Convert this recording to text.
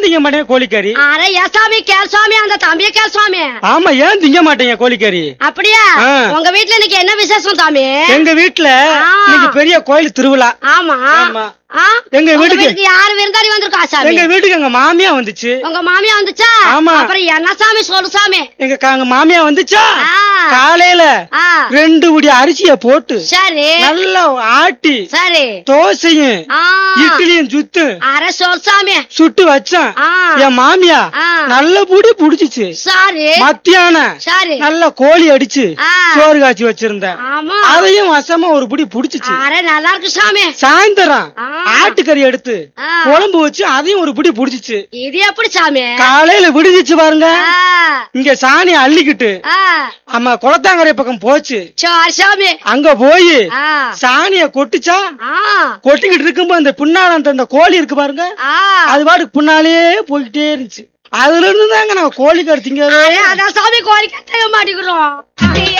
திங்க மாட்டேங்க கோழிக்கறி அட ஏன் சாமி கேள் சாமி அந்த தம்பிய கேள் சாமி ஆமா ஏன் திங்க மாட்டேங்க கோழிக்கறி அப்படியா ஆ. உங்க வீட்ல இன்னைக்கு என்ன விசேஷம் சாமி எங்க வீட்டுல ஆ. இன்னைக்கு பெரிய கோயில் திருவிழா ஆமா ஆமா. ஆ? எங்க உங்க வீட்டுக்கு- வீட்டுக்கு யாரு விருந்தாடி வந்திருக்கா சாமி எங்க வீட்டுக்கு எங்க மாமியா வந்துச்சு உங்க மாமியா வந்துச்சா ஆமா. அப்புறம் என்ன சாமி சொல்லு சாமி எங்க க- எங்க மாமியா வந்துச்சா ஆ. காலையில ஆ ரெண்டு உடி அரிசிய போட்டு சரி நல்லா ஆட்டி சரி தோசையும் ஆ இட்லியும் சுத்து அட சொல் சாமி சுட்டு வச்சேன் ஆ என் மாமியா ஆ. நல்ல புடி புடிச்சிச்சு சரி மத்தியானம் சரி நல்ல கோழி அடிச்சு ஆ. சோறு காய்ச்சி வச்சிருந்தேன் ஆமா அதையும் வசமா ஒரு புடி புடிச்சிச்சு அட நல்லா இருக்கு சாமி சாயந்தரம் ஆ. ஆட்டுக்கறி எடுத்து ஆ. குழம்பு வச்சு அதையும் ஒரு புடி புடிச்சிச்சு இது எப்படி சாமி காலையில விடுதிச்சு பாருங்க ஆ, இங்க சாணி அள்ளிக்கிட்டு ஆ, ஆமா குளத்தாங்கரை பக்கம் போச்சு சரி சாமி அங்க போய் ஆ, சாணிய கொட்டுச்சா ஆ, கொட்டிக்கிட்டு இருக்கும்போது அந்த பின்னால அந்த அந்த கோழி இருக்கு பாருங்க ஆ. அது பாட்டுக்கு பின்னாலேயே போய்கிட்டே இருந்துச்சு அதுல இருந்து தாங்க நான் கோழி கறி திங்க அட, அதான் சாமி கோரிக்கை செய்ய மாட்டேங்கிறோம்